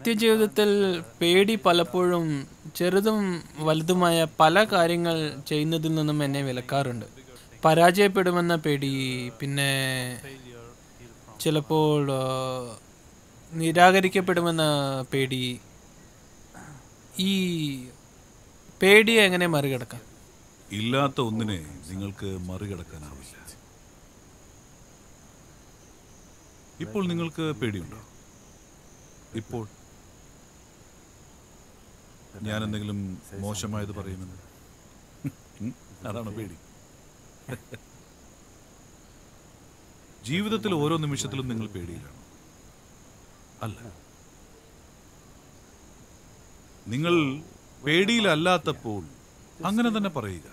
നിത്യജീവിതത്തിൽ പേടി പലപ്പോഴും ചെറുതും വലുതുമായ പല കാര്യങ്ങൾ ചെയ്യുന്നതിൽ നിന്നും എന്നെ വിലക്കാറുണ്ട് പരാജയപ്പെടുമെന്ന പേടി പിന്നെ ചിലപ്പോൾ ആ, നിരാകരിക്കപ്പെടുമെന്ന പേടി ഈ പേടിയെ എങ്ങനെ മറികടക്കാം ഇല്ലാത്ത ഒന്നിനെ നിങ്ങൾക്ക് മറികടക്കാനാവില്ല ഇപ്പോൾ നിങ്ങൾക്ക് പേടിയുണ്ടോ ഇപ്പോൾ ഞാൻ എന്തെങ്കിലും മോശമായത് പറയുമെന്ന് ഉം, അതാണ് പേടി ജീവിതത്തിൽ ഓരോ നിമിഷത്തിലും നിങ്ങൾ പേടിയിലാണ് അല്ല നിങ്ങൾ പേടിയിലല്ലാത്തപ്പോൾ അങ്ങനെ തന്നെ പറയുക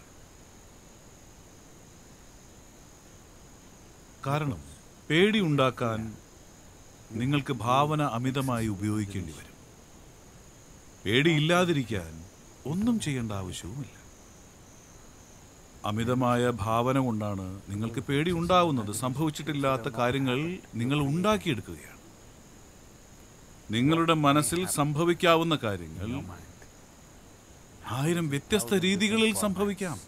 കാരണം പേടി ഉണ്ടാക്കാൻ നിങ്ങൾക്ക് ഭാവന അമിതമായി ഉപയോഗിക്കേണ്ടി വരും പേടിയില്ലാതിരിക്കാൻ ഒന്നും ചെയ്യേണ്ട ആവശ്യവുമില്ല അമിതമായ ഭാവന കൊണ്ടാണ് നിങ്ങൾക്ക് പേടി ഉണ്ടാവുന്നത് സംഭവിച്ചിട്ടില്ലാത്ത കാര്യങ്ങൾ നിങ്ങൾ ഉണ്ടാക്കിയെടുക്കുകയാണ് നിങ്ങളുടെ മനസ്സിൽ സംഭവിക്കാവുന്ന കാര്യങ്ങൾ ആയിരം വ്യത്യസ്ത രീതികളിൽ സംഭവിക്കാം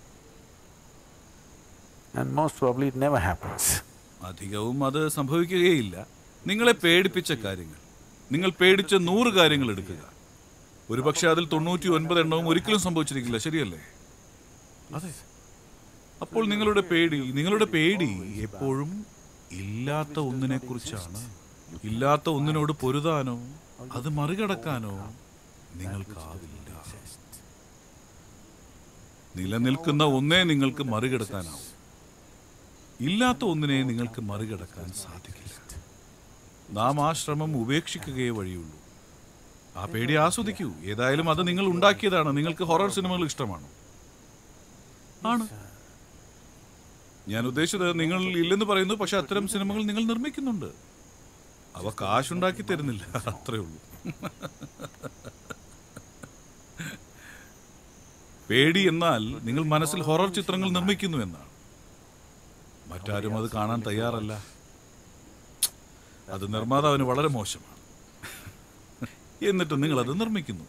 And most probably it never happens. അധികവും അത് സംഭവിക്കുകയില്ല നിങ്ങളെ പേടിപ്പിച്ച കാര്യങ്ങൾ നിങ്ങൾ പേടിച്ച നൂറ് കാര്യങ്ങൾ എടുക്കുക ഒരുപക്ഷെ അതിൽ തൊണ്ണൂറ്റി ഒൻപത് എണ്ണവും ഒരിക്കലും സംഭവിച്ചിരിക്കില്ല ശരിയല്ലേ അതെ അപ്പോൾ നിങ്ങളുടെ പേടി നിങ്ങളുടെ പേടി എപ്പോഴും ഇല്ലാത്ത ഒന്നിനെ കുറിച്ചാണ് ഇല്ലാത്ത ഒന്നിനോട് പൊരുതാനോ അത് മറികടക്കാനോ നിങ്ങൾക്കാവില്ല നിലനിൽക്കുന്ന ഒന്നേ നിങ്ങൾക്ക് മറികടക്കാനാവും ഇല്ലാത്ത ഒന്നിനെ നിങ്ങൾക്ക് മറികടക്കാൻ സാധിക്കില്ല നാം ആ ശ്രമം ഉപേക്ഷിക്കുകയേ വഴിയുള്ളൂ ആ പേടി ആസ്വദിക്കൂ ഏതായാലും അത് നിങ്ങൾ ഉണ്ടാക്കിയതാണ് നിങ്ങൾക്ക് ഹൊറർ സിനിമകൾ ഇഷ്ടമാണോ ആണ് ഞാൻ ഉദ്ദേശിച്ചത് നിങ്ങൾ ഇല്ലെന്ന് പറയുന്നു പക്ഷെ അത്തരം സിനിമകൾ നിങ്ങൾ നിർമ്മിക്കുന്നുണ്ട് അവ കാശുണ്ടാക്കി തരുന്നില്ല അത്രേ ഉള്ളൂ പേടി എന്നാൽ നിങ്ങൾ മനസ്സിൽ ഹൊറർ ചിത്രങ്ങൾ നിർമ്മിക്കുന്നു എന്നാണ് മറ്റാരും അത് കാണാൻ തയ്യാറല്ല അത് നിർമ്മാതാവിന് വളരെ മോശമാണ് എന്നിട്ട് നിങ്ങൾ അത് നിർമ്മിക്കുന്നു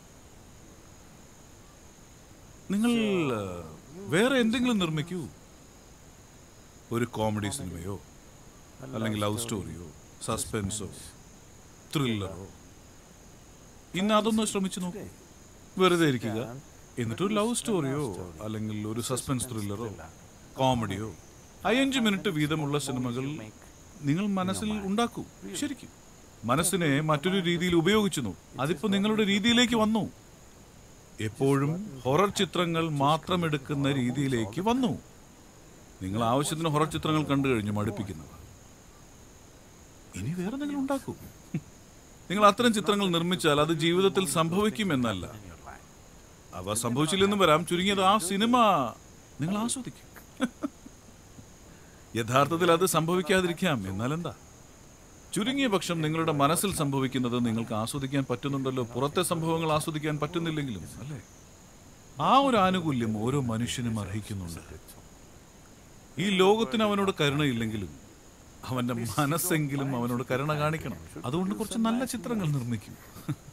നിങ്ങൾ ആ, വേറെ എന്തെങ്കിലും നിർമ്മിക്കൂ ഒരു കോമഡി സിനിമയോ അല്ലെങ്കിൽ ലവ് സ്റ്റോറിയോ സസ്പെൻസോ ത്രില്ലറോ ഇന്ന് അതൊന്ന് ശ്രമിച്ചു നോക്കൂ വെറുതെ ഇരിക്കുക എന്നിട്ട് ഒരു ലവ് സ്റ്റോറിയോ അല്ലെങ്കിൽ ഒരു സസ്പെൻസ് ത്രില്ലറോ കോമഡിയോ അഞ്ച് മിനിറ്റ് വീതമുള്ള സിനിമകൾ നിങ്ങൾ മനസ്സിൽ ഉണ്ടാക്കൂ ശരിക്കും മനസ്സിനെ മറ്റൊരു രീതിയിൽ ഉപയോഗിച്ചു നോക്കൂ അതിപ്പോ നിങ്ങളുടെ രീതിയിലേക്ക് വന്നു എപ്പോഴും ഹൊറർ ചിത്രങ്ങൾ മാത്രം എടുക്കുന്ന രീതിയിലേക്ക് വന്നു നിങ്ങൾ ആവശ്യത്തിന് ഹൊറർ ചിത്രങ്ങൾ കണ്ടു കഴിഞ്ഞു മടുപ്പിക്കുന്നവ ഇനി വേറെ നിങ്ങൾ ഉണ്ടാക്കൂ നിങ്ങൾ അത്തരം ചിത്രങ്ങൾ നിർമ്മിച്ചാൽ അത് ജീവിതത്തിൽ സംഭവിക്കുമെന്നല്ല അവ സംഭവിച്ചില്ലെന്നും വരാം ചുരുങ്ങിയത് ആ സിനിമ നിങ്ങൾ ആസ്വദിക്കും യഥാർത്ഥത്തിൽ അത് സംഭവിക്കാതിരിക്കാം എന്നാൽ എന്താ ചുരുങ്ങിയ പക്ഷം നിങ്ങളുടെ മനസ്സിൽ സംഭവിക്കുന്നത് നിങ്ങൾക്ക് ആസ്വദിക്കാൻ പറ്റുന്നുണ്ടല്ലോ പുറത്തെ സംഭവങ്ങൾ ആസ്വദിക്കാൻ പറ്റുന്നില്ലെങ്കിലും അല്ലേ ആ ഒരു ആനുകൂല്യം ഓരോ മനുഷ്യനും അർഹിക്കുന്നുണ്ട് ഈ ലോകത്തിന് അവനോട് കരുണയില്ലെങ്കിലും അവന്റെ മനസ്സെങ്കിലും അവനോട് കരുണ കാണിക്കണം അതുകൊണ്ട് കുറച്ച് നല്ല ചിത്രങ്ങൾ നിർമ്മിക്കും